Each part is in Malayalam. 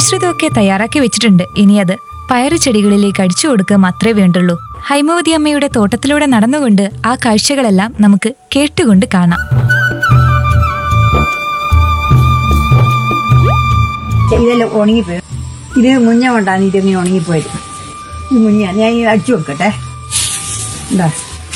മിശ്രിതമൊക്കെ തയ്യാറാക്കി വെച്ചിട്ടുണ്ട് ഇനി അത് പയറു ചെടികളിലേക്ക് അടിച്ചു കൊടുക്കുക മാത്രമേ വേണ്ടുള്ളൂ ഹൈമവതി അമ്മയുടെ തോട്ടത്തിലൂടെ നടന്നുകൊണ്ട് ആ കാഴ്ചകളെല്ലാം നമുക്ക് കേട്ടുകൊണ്ട് കാണാം ഇതെല്ലാം ഉണങ്ങിപ്പോയി ഇത് മുഞ്ഞ കൊണ്ടാണ് ഇതിങ്ങനെ ഉണങ്ങിപ്പോയത് ഈ മുഞ്ഞ ഞാൻ ഈ അടിച്ചു വെക്കട്ടെ എന്താ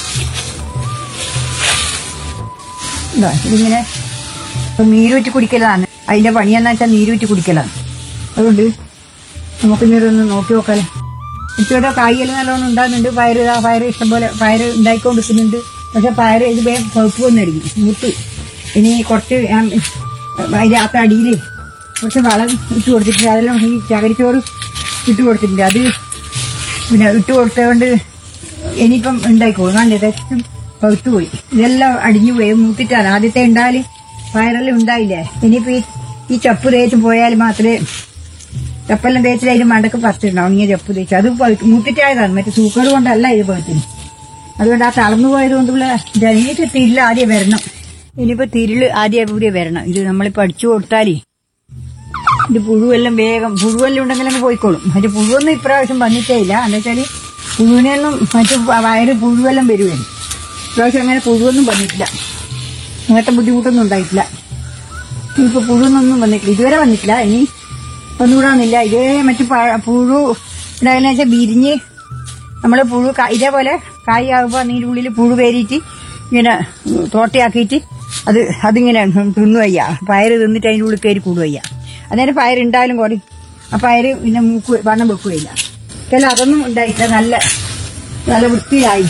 എന്താ ഇതിങ്ങനെ ഇപ്പം നീരൂറ്റി കുടിക്കലാണ് അതിന്റെ പണിയെന്ന് വെച്ചാൽ നീരൂറ്റി കുടിക്കലാണ് അതുകൊണ്ട് നമുക്കിനി ഇതൊന്ന് നോക്കി നോക്കാലോ ഇച്ചിരി കായ്യെല്ലാം നല്ലോണം ഉണ്ടാകുന്നുണ്ട് പയറ് ഇതാ പയറ് ഇഷ്ടംപോലെ പയറ് ഉണ്ടായിക്കൊണ്ടിരിക്കുന്നുണ്ട് പക്ഷെ പയറ് ഇത് വേഗം പഴുപ്പ് വന്നിരിക്കും മൂത്ത് ഇനി കുറച്ച് ഞാൻ അതിൻ്റെ അകത്ത് അടിയിൽ കുറച്ച് വളം ഇട്ട് കൊടുത്തിട്ടുണ്ട് അതെല്ലാം ഈ ചകരിച്ചോറ് ഇട്ട് കൊടുത്തിട്ടുണ്ട് അത് പിന്നെ ഇട്ട് കൊടുത്തതുകൊണ്ട് ഇനിയിപ്പം ഉണ്ടായിക്കോളും നല്ല തെറ്റും പഴുത്തു പോയി ഇതെല്ലാം അടിഞ്ഞു പോയി മൂത്തിട്ടാണ് ആദ്യത്തെ ഉണ്ടാല് പയറെല്ലാം ഉണ്ടായില്ലേ ഇനിയിപ്പോ ഈ ഈ ചപ്പ് തേച്ച് പോയാൽ മാത്രമേ ചപ്പെല്ലാം തേച്ചിൽ അതിന് മണ്ടക്ക് പറിച്ചിട്ടുണ്ടാവും ഉണങ്ങിയ ചപ്പ് തേച്ച് അത് പഴുത്ത് മൂത്തിട്ടായതാണ് മറ്റേ സൂക്കേട് കൊണ്ടല്ല ഇത് പഴുത്തിന് അതുകൊണ്ട് ആ തളർന്നു പോയത് കൊണ്ടുള്ള ഇനിയിപ്പോ തിരില് ആദ്യം വരണം ഇനിയിപ്പോ തിരില് ആദ്യം കൂടി വരണം ഇത് നമ്മളിപ്പോ അടിച്ചു കൊടുത്താലേ ഇത് പുഴുവെല്ലാം വേഗം പുഴുവെല്ലാം ഉണ്ടെങ്കിൽ അങ്ങ് പോയിക്കോളും മറ്റേ പുഴുവൊന്നും ഇപ്രാവശ്യം വന്നിട്ടേ ഇല്ല എന്താ വെച്ചാല് പുഴുവിനൊന്നും മറ്റു വയറ് പുഴുവെല്ലാം വരുവായിരുന്നു ഇപ്രാവശ്യം അങ്ങനെ പുഴുവൊന്നും വന്നിട്ടില്ല അങ്ങനത്തെ ബുദ്ധിമുട്ടൊന്നും ഉണ്ടായിട്ടില്ല ഇപ്പൊ പുഴുവൊന്നും വന്നിട്ടില്ല ഇതുവരെ വന്നിട്ടില്ല ഇനി ഒന്നുകൂടാന്നില്ല ഇതേ മറ്റു പഴ- പുഴു ഉണ്ടാകുന്ന വെച്ചാൽ വിരിഞ്ഞ് നമ്മള് പുഴു കാ- ഇതേപോലെ കായ് ആകുമ്പോൾ അതിൻ്റെ ഉള്ളിൽ പുഴു പേരിയിട്ട് ഇങ്ങനെ തോട്ടയാക്കിയിട്ട് അത് അതിങ്ങനെ തിന്നു വയ്യ പയറ് തിന്നിട്ട് അതിൻ്റെ ഉള്ളിൽ കയറി കൂടുവയ്യ അന്നേരം പയർ ഉണ്ടായാലും കൂടി ആ പയറ് പിന്നെ മൂക്ക് വണ്ണം വെക്കുകയില്ല ചില അതൊന്നും ഉണ്ടായില്ല നല്ല നല്ല വൃത്തിയായി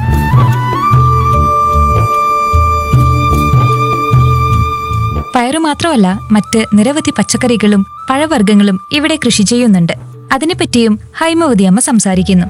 പയറു മാത്രമല്ല മറ്റ് നിരവധി പച്ചക്കറികളും പഴവർഗ്ഗങ്ങളും ഇവിടെ കൃഷി ചെയ്യുന്നുണ്ട് അതിനെപ്പറ്റിയും ഹൈമവതി അമ്മ സംസാരിക്കുന്നു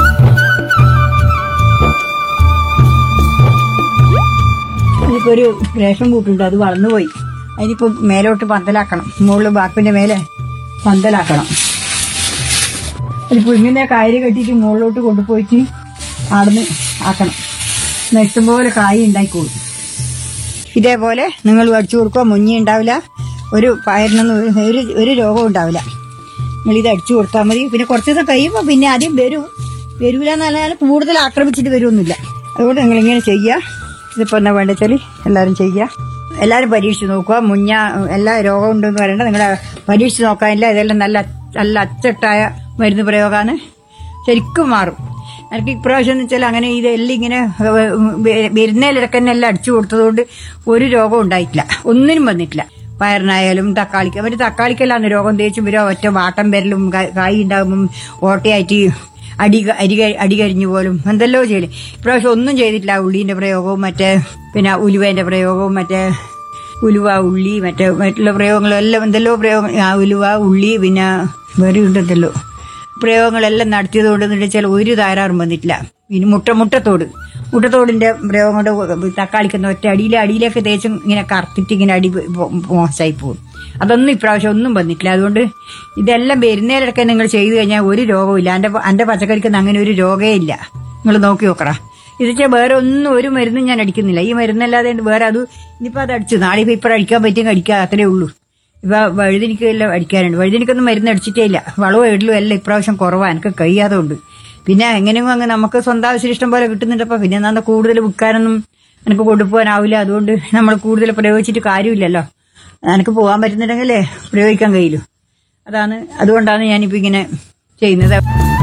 ഇതിപ്പോ ഒരു റേഷൻ കൂട്ടുണ്ട് അത് വളർന്നുപോയി അതിനിപ്പോ മേലോട്ട് പന്തലാക്കണം മുകളിൽ ബാപ്പിന്റെ മേലെ പന്തലാക്കണം അതിപ്പോ ഇങ്ങനെ കയറ് കെട്ടിയിട്ട് മുകളിലോട്ട് കൊണ്ടുപോയിട്ട് അവിടുന്ന് ആക്കണം എന്നാ ഇഷ്ടംപോലെ കായ് ഉണ്ടായിക്കോളും ഇതേപോലെ നിങ്ങൾ അടിച്ചു കൊടുക്കുക മുഞ്ഞി ഉണ്ടാവില്ല ഒരു പയറിനൊന്നും ഒരു- ഒരു ഒരു രോഗവും ഉണ്ടാവില്ല നിങ്ങൾ ഇത് അടിച്ചു കൊടുത്താൽ മതി പിന്നെ കുറച്ച് ദിവസം കഴിയുമ്പോൾ പിന്നെ ആദ്യം വരും വരൂല എന്നല്ലാതെ കൂടുതൽ ആക്രമിച്ചിട്ട് വരുമൊന്നുമില്ല അതുകൊണ്ട് നിങ്ങൾ ഇങ്ങനെ ചെയ്യുക ഇതിപ്പോൾ എന്താ വേണ്ട വെച്ചാൽ എല്ലാവരും ചെയ്യുക എല്ലാവരും പരീക്ഷിച്ച് നോക്കുക മുഞ്ഞ എല്ലാ രോഗം ഉണ്ടെന്ന് പറയണ്ട നിങ്ങൾ പരീക്ഷിച്ച് നോക്കാനില്ല ഇതെല്ലാം നല്ല നല്ല അച്ചട്ടായ മരുന്ന് പ്രയോഗമാണ് ശരിക്കും മാറും എനിക്ക് ഇപ്രാവശ്യം എന്ന് വെച്ചാൽ അങ്ങനെ ഇതെല്ലാം ഇങ്ങനെ വരുന്നതിലിടക്കന്നെ എല്ലാം അടിച്ചു കൊടുത്തതുകൊണ്ട് ഒരു രോഗവും ഉണ്ടായിട്ടില്ല ഒന്നിനും വന്നിട്ടില്ല പയറിനായാലും തക്കാളിക്ക് അവർ തക്കാളിക്കെല്ലാം രോഗം തേച്ചും വരും ഒറ്റ വാട്ടം വരലും ക- കായ് ഉണ്ടാകുമ്പം ഓട്ടയായിട്ട് അടി ക- അരി ക- അടി കരിഞ്ഞു പോലും എന്തെല്ലോ ചെയ്യല് ഇപ്രാവശ്യം ഒന്നും ചെയ്തിട്ടില്ല ഉള്ളീന്റെ പ്രയോഗവും മറ്റേ പിന്നെ ഉലുവേന്റെ പ്രയോഗവും മറ്റേ ഉലുവ ഉള്ളി മറ്റേ മറ്റുള്ള പ്രയോഗങ്ങളും എല്ലാം എന്തെല്ലോ പ്രയോഗം ആ ഉലുവ ഉള്ളി പിന്നെ വേറെ ഉണ്ടെന്തല്ലോ പ്രയോഗങ്ങളെല്ലാം നടത്തിയത് കൊണ്ട് വെച്ചാൽ ഒരു തകരാറും വന്നിട്ടില്ല ഇനി മുട്ട മുട്ടത്തോട് മുട്ടത്തോടിന്റെ പ്രയോഗം കൊണ്ട് തക്കാളിക്കുന്ന ഒറ്റ അടിയിലെ അടിയിലേക്ക് തേച്ചും ഇങ്ങനെ കറുത്തിട്ട് ഇങ്ങനെ അടി പോ- മോശമായി പോകും അതൊന്നും ഇപ്രാവശ്യം ഒന്നും വന്നിട്ടില്ല അതുകൊണ്ട് ഇതെല്ലാം വരുന്നതിലൊക്കെ നിങ്ങൾ ചെയ്തു കഴിഞ്ഞാൽ ഒരു രോഗവും എൻ്റെ എൻ്റെ പച്ചക്കറിക്കൊന്നും അങ്ങനെ ഒരു രോഗമേ ഇല്ല നിങ്ങൾ നോക്കി നോക്കറ ഇത് വെച്ചാൽ വേറെ ഒന്നും ഒരു മരുന്നും ഞാൻ അടിക്കുന്നില്ല ഈ മരുന്നല്ലാതെ വേറെ അത് ഇനിയിപ്പോൾ അത് അടിച്ചു നാളെ ഇപ്പം ഇപ്പം അടിക്കാൻ പറ്റിയെങ്കിൽ അടിക്കുക അത്രേ ഉള്ളൂ ഇപ്പൊ വഴുതിനിക്ക് എല്ലാം അടിക്കാനുണ്ട് വഴുതിനിക്കൊന്നും മരുന്ന് അടിച്ചിട്ടേ ഇല്ല വളവും എടലും എല്ലാം ഇപ്രാവശ്യം കുറവാണ് എനിക്ക് കഴിയാതെ ഉണ്ട് പിന്നെ എങ്ങനെയും അങ്ങ് നമുക്ക് സ്വന്തം ആവശ്യം ഇഷ്ടം പോലെ കിട്ടുന്നുണ്ടപ്പോ പിന്നെ എന്താ കൂടുതൽ വിൽക്കാനൊന്നും എനിക്ക് കൊണ്ടുപോകാനാവില്ല അതുകൊണ്ട് നമ്മൾ കൂടുതൽ പ്രയോഗിച്ചിട്ട് കാര്യമില്ലല്ലോ എനിക്ക് പോകാൻ പറ്റുന്നുണ്ടെങ്കിലേ പ്രയോഗിക്കാൻ കഴിയൂ അതാണ് അതുകൊണ്ടാണ് ഞാനിപ്പോ ഇങ്ങനെ ചെയ്യുന്നത്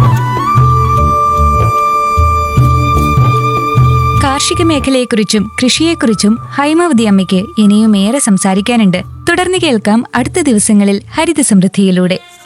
കാർഷിക മേഖലയെക്കുറിച്ചും കൃഷിയെക്കുറിച്ചും ഹൈമവതി അമ്മയ്ക്ക് ഇനിയും ഏറെ സംസാരിക്കാനുണ്ട് തുടർന്ന് കേൾക്കാം അടുത്ത ദിവസങ്ങളിൽ ഹരിത സമൃദ്ധിയിലൂടെ